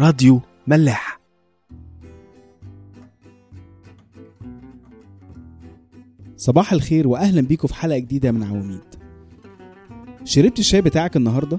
راديو ملاح صباح الخير واهلا بيكم في حلقه جديده من عواميد شربت الشاي بتاعك النهارده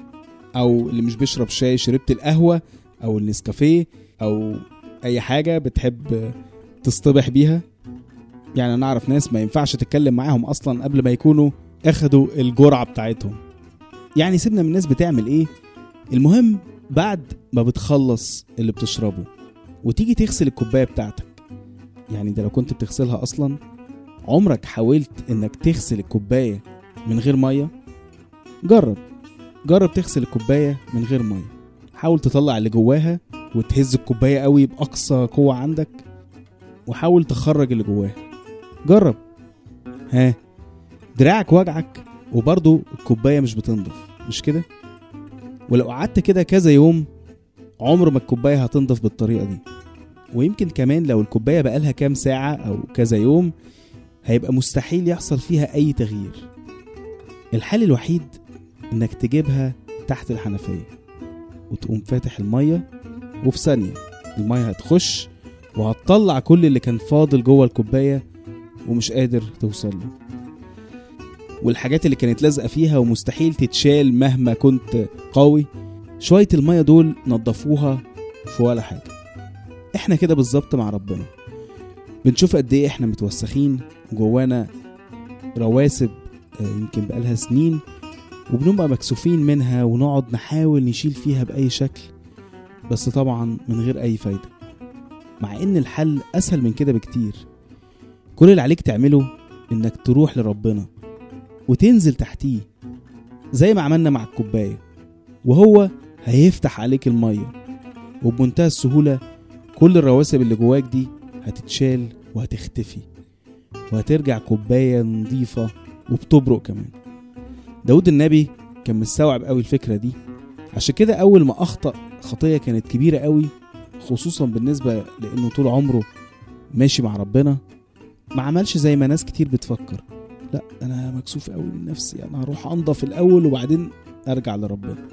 او اللي مش بيشرب شاي شربت القهوه او النسكافيه او اي حاجه بتحب تصطبح بيها يعني انا اعرف ناس ما ينفعش تتكلم معاهم اصلا قبل ما يكونوا اخدوا الجرعه بتاعتهم يعني سيبنا من الناس بتعمل ايه المهم بعد ما بتخلص اللي بتشربه وتيجي تغسل الكوبايه بتاعتك يعني ده لو كنت بتغسلها اصلا عمرك حاولت انك تغسل الكوبايه من غير ميه جرب جرب تغسل الكوبايه من غير ميه حاول تطلع اللي جواها وتهز الكوبايه قوي باقصى قوه عندك وحاول تخرج اللي جواها جرب ها دراعك وجعك وبرضه الكوبايه مش بتنضف مش كده ولو قعدت كده كذا يوم عمر ما الكوبايه هتنضف بالطريقه دي ويمكن كمان لو الكوبايه بقالها كام ساعه او كذا يوم هيبقى مستحيل يحصل فيها اي تغيير الحل الوحيد انك تجيبها تحت الحنفيه وتقوم فاتح الميه وفي ثانيه الميه هتخش وهتطلع كل اللي كان فاضل جوه الكوبايه ومش قادر توصل له والحاجات اللي كانت لازقه فيها ومستحيل تتشال مهما كنت قوي شويه الميه دول نضفوها في ولا حاجه احنا كده بالظبط مع ربنا بنشوف قد ايه احنا متوسخين جوانا رواسب آه، يمكن بقالها سنين وبنبقى مكسوفين منها ونقعد نحاول نشيل فيها بأي شكل بس طبعا من غير أي فايدة مع إن الحل أسهل من كده بكتير كل اللي عليك تعمله إنك تروح لربنا وتنزل تحتيه زي ما عملنا مع الكوباية وهو هيفتح عليك المية وبمنتهى السهولة كل الرواسب اللي جواك دي هتتشال وهتختفي وهترجع كوباية نظيفة وبتبرق كمان داود النبي كان مستوعب قوي الفكرة دي عشان كده أول ما أخطأ خطية كانت كبيرة قوي خصوصا بالنسبة لأنه طول عمره ماشي مع ربنا ما عملش زي ما ناس كتير بتفكر لا أنا مكسوف قوي من نفسي أنا هروح أنضف الأول وبعدين أرجع لربنا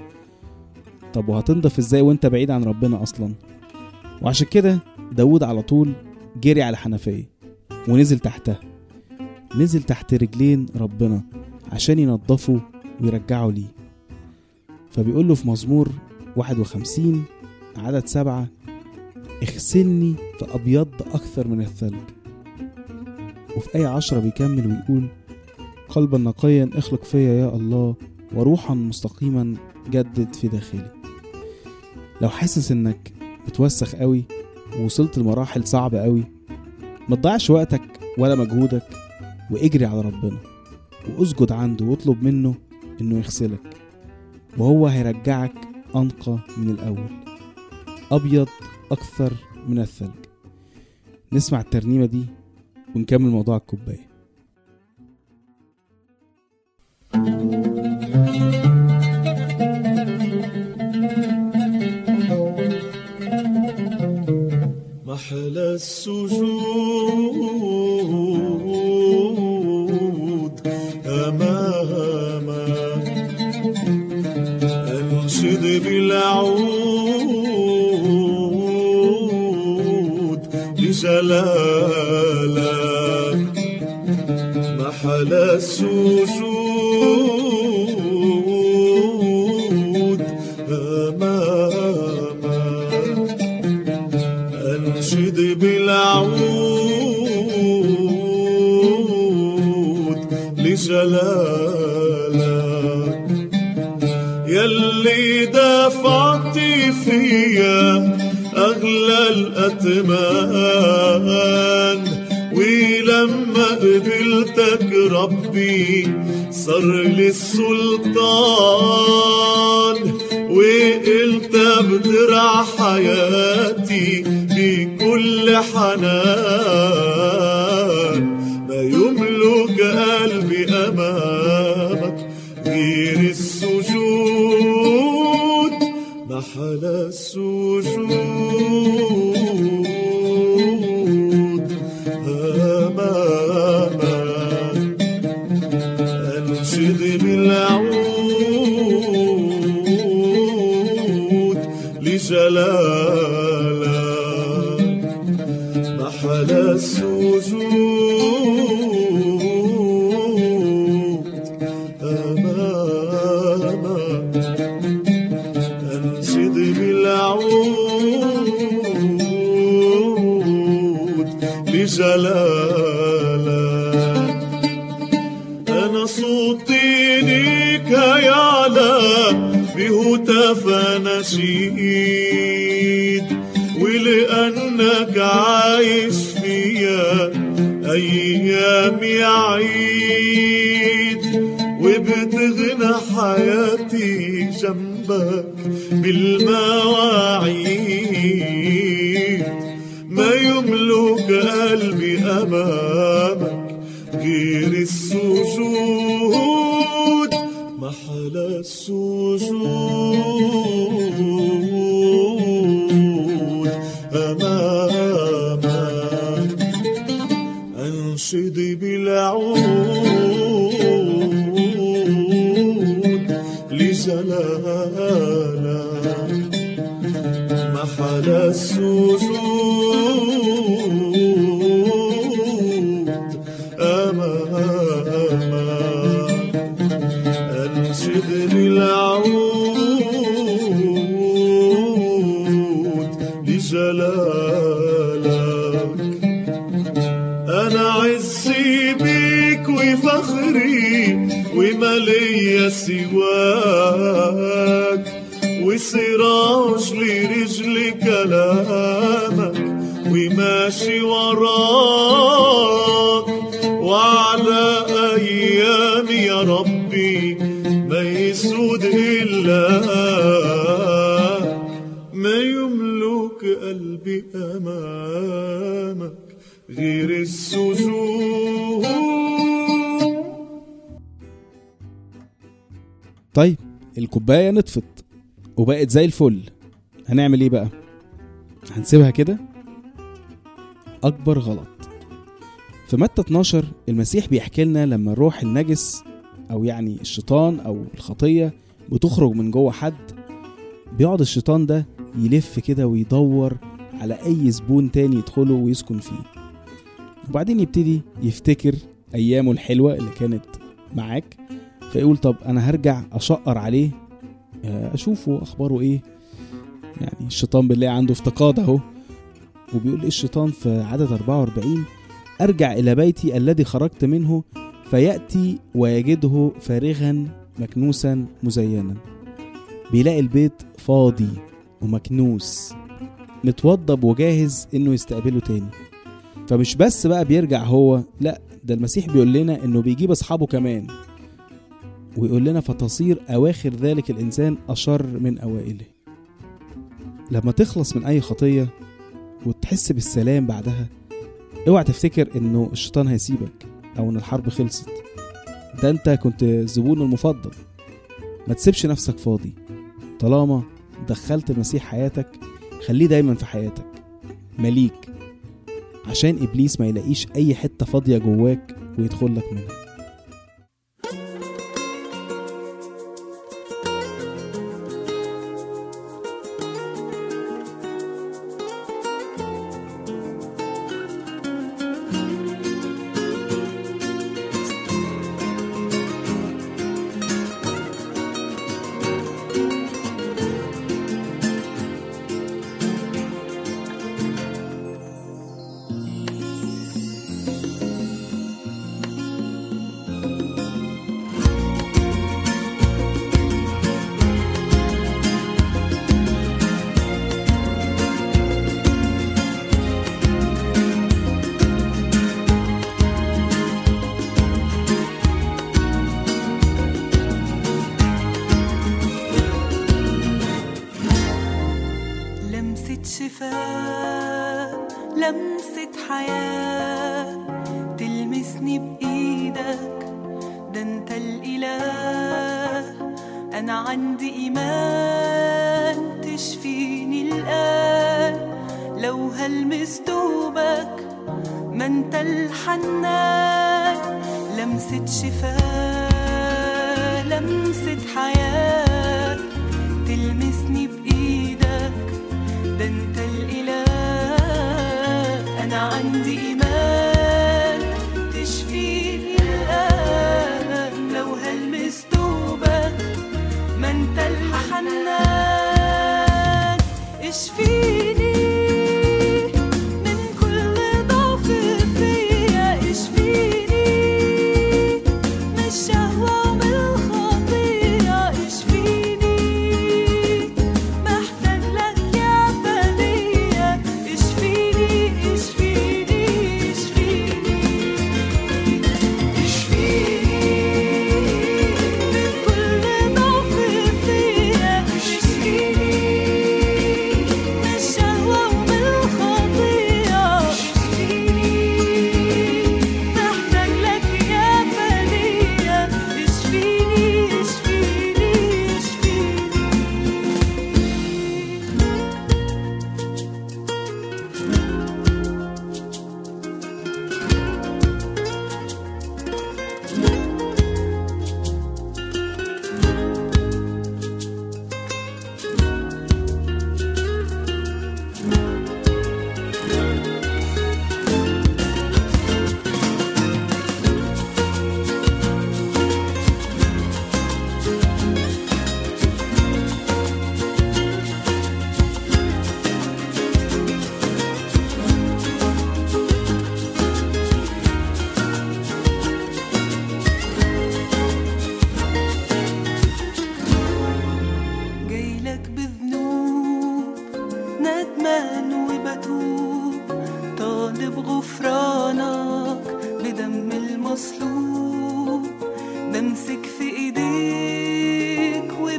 طب وهتنضف إزاي وأنت بعيد عن ربنا أصلا وعشان كده داود على طول جري على الحنفية ونزل تحتها نزل تحت رجلين ربنا عشان ينضفه ويرجعه ليه فبيقول له في مزمور 51 عدد سبعة اغسلني فأبيض أكثر من الثلج وفي آية عشرة بيكمل ويقول قلبا نقيا اخلق فيا يا الله وروحا مستقيما جدد في داخلي لو حاسس انك بتوسخ قوي ووصلت لمراحل صعبة قوي ما تضيعش وقتك ولا مجهودك واجري على ربنا واسجد عنده واطلب منه انه يغسلك وهو هيرجعك انقى من الاول ابيض اكثر من الثلج نسمع الترنيمة دي ونكمل موضوع الكوباية محلى السجود أمامك أنشد بالعود لجلالك محلى السجود أمامك أنشد بالعود لجلالك يلي دفعت فيا أغلى الأثمان ولما قبلتك ربي صار لي السلطان وقلت بدرع حياتي بكل حنان ما يملك قلبي أمامك غير السجود محل السجود أمامك أنشد بالعود لجلالك لجلالك محل السجود أمامك أنشد بالعود لجلالك أنا صوتي ليك يعلى بهتاف نشيد ولأنك عايش فيا أيامي عيد وبتغنى حياتي جنبك بالمواعيد ما يملك قلبي أمامك غير السجود محل السجود أمامك أنشد بالعود لجلالك محل السجود أمامك أنشد للعود لجلالك أنا عزي بيك وفخري وما ليا سواك وسراج لرجل كلامك وماشي وراك وعلى أيامي يا ربي ما يسود إلا ما يملك قلبي أمامك غير السجود طيب الكوبايه نطفت وبقت زي الفل هنعمل ايه بقى هنسيبها كده اكبر غلط في متى 12 المسيح بيحكي لنا لما الروح النجس او يعني الشيطان او الخطيه بتخرج من جوه حد بيقعد الشيطان ده يلف كده ويدور على اي زبون تاني يدخله ويسكن فيه وبعدين يبتدي يفتكر ايامه الحلوه اللي كانت معاك فيقول طب انا هرجع اشقر عليه آه، اشوفه اخباره ايه يعني الشيطان بالله عنده افتقاد اهو وبيقول ايه الشيطان في عدد 44 ارجع الى بيتي الذي خرجت منه فياتي ويجده فارغا مكنوسا مزينا بيلاقي البيت فاضي ومكنوس متوضب وجاهز انه يستقبله تاني فمش بس بقى بيرجع هو لا ده المسيح بيقول لنا انه بيجيب اصحابه كمان ويقول لنا فتصير اواخر ذلك الانسان اشر من اوائله لما تخلص من اي خطيه وتحس بالسلام بعدها اوعى تفتكر انه الشيطان هيسيبك او ان الحرب خلصت ده انت كنت الزبون المفضل ما تسيبش نفسك فاضي طالما دخلت المسيح حياتك خليه دايما في حياتك مليك عشان ابليس ما يلاقيش اي حته فاضيه جواك ويدخل لك منها لمسة شفاء لمسة حياة تلمسني بإيدك ده انت الإله أنا عندي إيمان تشفيني الآن لو هلمس دوبك ما انت الحنان لمسة شفاء لمسة حياة تلمسني بإيدك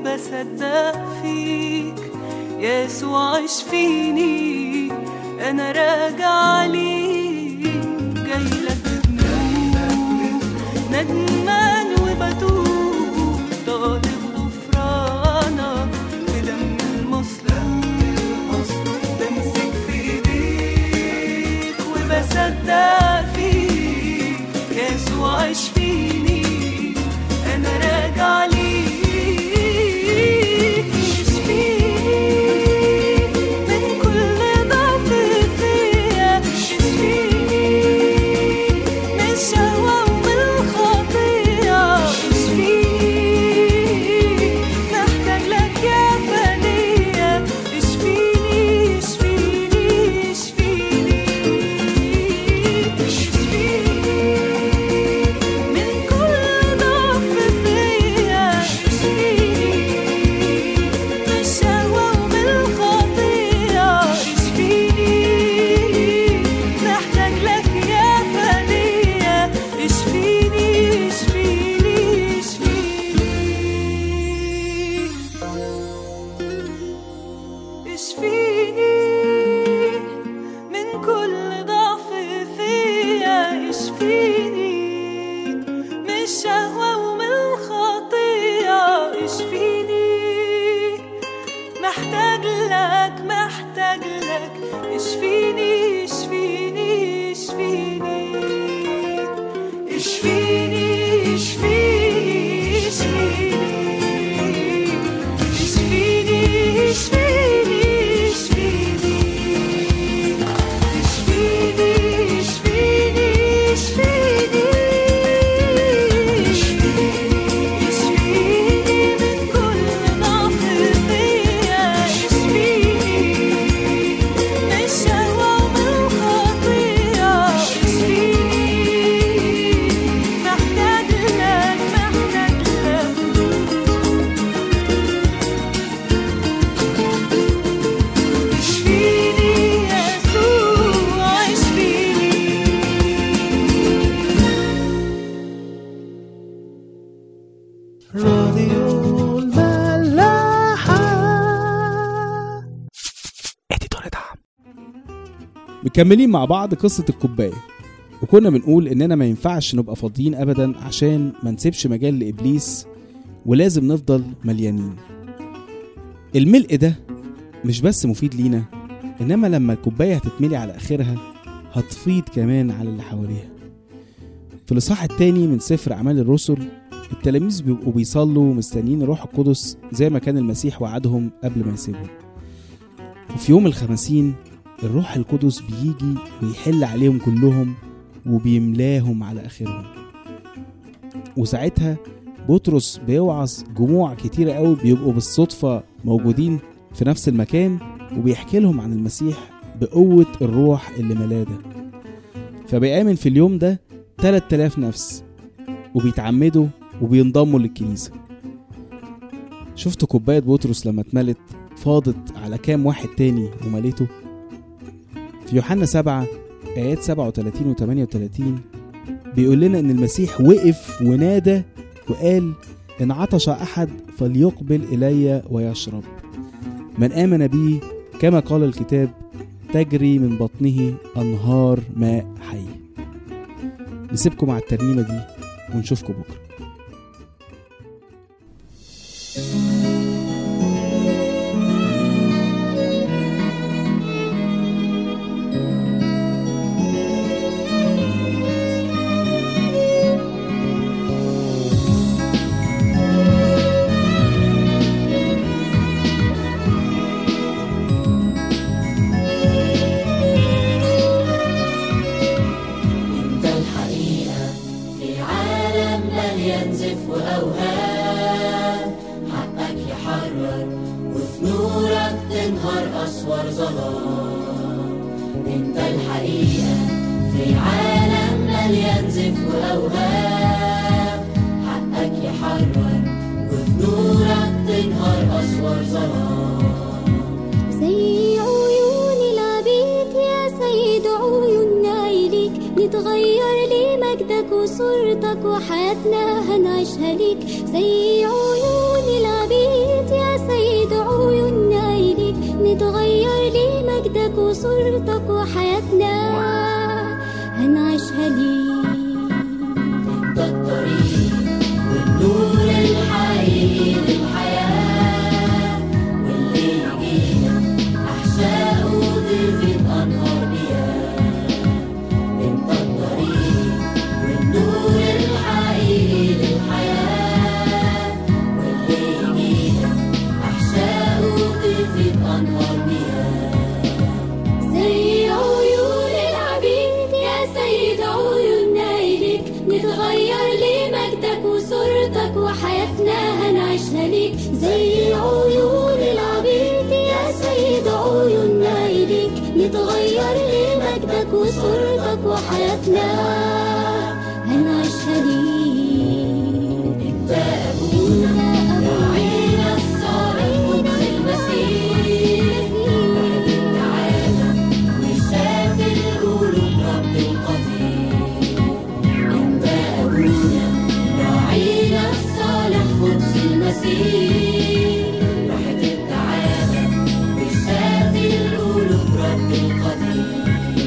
وبصدق فيك يسوع اشفيني انا راجع ليك جاي لك بذنوب ندمان وبتوب طالب غفرانك بدم المصلوب بمسك في ايديك وبصدق فيك يسوع اشفيني انا راجع ليك اشفيني من كل ضعف فيا اشفيني من الشهوة ومن الخطية اشفيني محتاج لك يا فدية اشفيني اشفيني اشفيني اشفيني من كل ضعف فيا اشفيني من الشهوة ومن الخطية اشفيني محتاج لك يا فدية اشفيني اشفيني اشفيني اشفيني من كل ضعف فيا اشفيني من الشهوة ومن الخطية اشفيني محتاج لك محتاج لك اشفيني اشفيني اشفيني اشفيني اشفيني اشفيني اشفيني اشفيني اشفيني اشفيني اشفيني اشفيني اشفيني من كل ضعف فيا اشفيني من الشهوة ومن الخطية اشفيني محتاج لك محتاج لك اشفيني يسوع اشفيني راديو الملاحة مكملين مع بعض قصة الكوباية وكنا بنقول إننا ما ينفعش نبقى فاضيين أبدا عشان ما نسيبش مجال لإبليس ولازم نفضل مليانين الملء ده مش بس مفيد لينا إنما لما الكوباية هتتملي على آخرها هتفيض كمان على اللي حواليها في الإصحاح التاني من سفر أعمال الرسل التلاميذ بيبقوا بيصلوا مستنيين الروح القدس زي ما كان المسيح وعدهم قبل ما يسيبهم وفي يوم الخمسين الروح القدس بيجي ويحل عليهم كلهم وبيملاهم على آخرهم وساعتها بطرس بيوعظ جموع كتيرة قوي بيبقوا بالصدفة موجودين في نفس المكان وبيحكي لهم عن المسيح بقوة الروح اللي ملاه ده فبيآمن في اليوم ده 3000 نفس وبيتعمدوا وبينضموا للكنيسة شفت كوباية بطرس لما اتملت فاضت على كام واحد تاني ومليته في يوحنا 7 آيات 37 و 38 بيقول لنا إن المسيح وقف ونادى وقال إن عطش أحد فليقبل إلي ويشرب من آمن بي كما قال الكتاب تجري من بطنه أنهار ماء حي نسيبكم مع الترنيمة دي ونشوفكم بكرة انت الحقيقة في عالم مليان زف وأوهام حقك يحرر وفي نورك تنهار أسوار ظلام انت الحقيقة في عالم مليان زف وأوهام حقك يحرر وفي نورك تنهار أسوار ظلام زي عيون العبيد يا سيد عيوننا إليك نتغير لمجدك وصورتك وحياتنا هنعيشها ليك زي عيون العبيد مجدك وصورتك وحياتنا هنعيشها ليك انت الطريق والنور الحقيقي للحياة واللي يجينا أحشاء وضيفة أنهار مياه انت الطريق والنور الحقيقي للحياة واللي يجينا أحشاء وضيفة أنهار مياه زي عيون العبيد يا سيد عيوننا إليك نتغير لمجدك وصورتك وحياتنا هنعيشها ليك زي عيون العبيد يا سيد عيوننا إليك نتغير لمجدك وصورتك وحياتنا هنعيشها ليك انت أبونا راعينا الصالح قدس المسيح واحد التعالى وشاف القلوب رب القدير انت أبونا راعينا الصالح قدس المسيح واحد التعالى وشاف القلوب رب القدير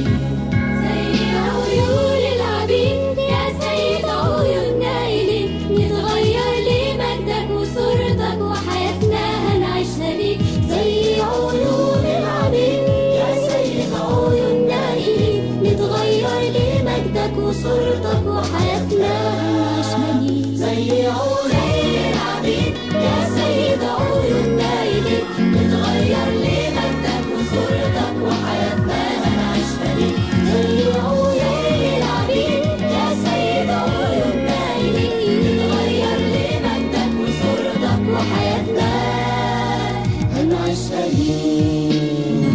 زي عيون العبيد يا سيد عيوننا إليك نتغير لمجدك وصورتك وحياتنا هنعيشها ليك زي عيون العبيد يا سيد عيوننا إليك نتغير لمجدك وصورتك وحياتنا هنعيشها ليك زي عيون العبيد يا سيد عيوننا إليك نتغير لمجدك وصورتك وحياتنا هنعيشها ليك زي عيون العبيد يا سيد عيوننا إليك نتغير لمجدك وصورتك وحياتنا هنعيشها ليك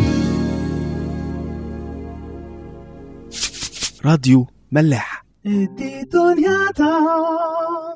راديو ملاح ادي دنيا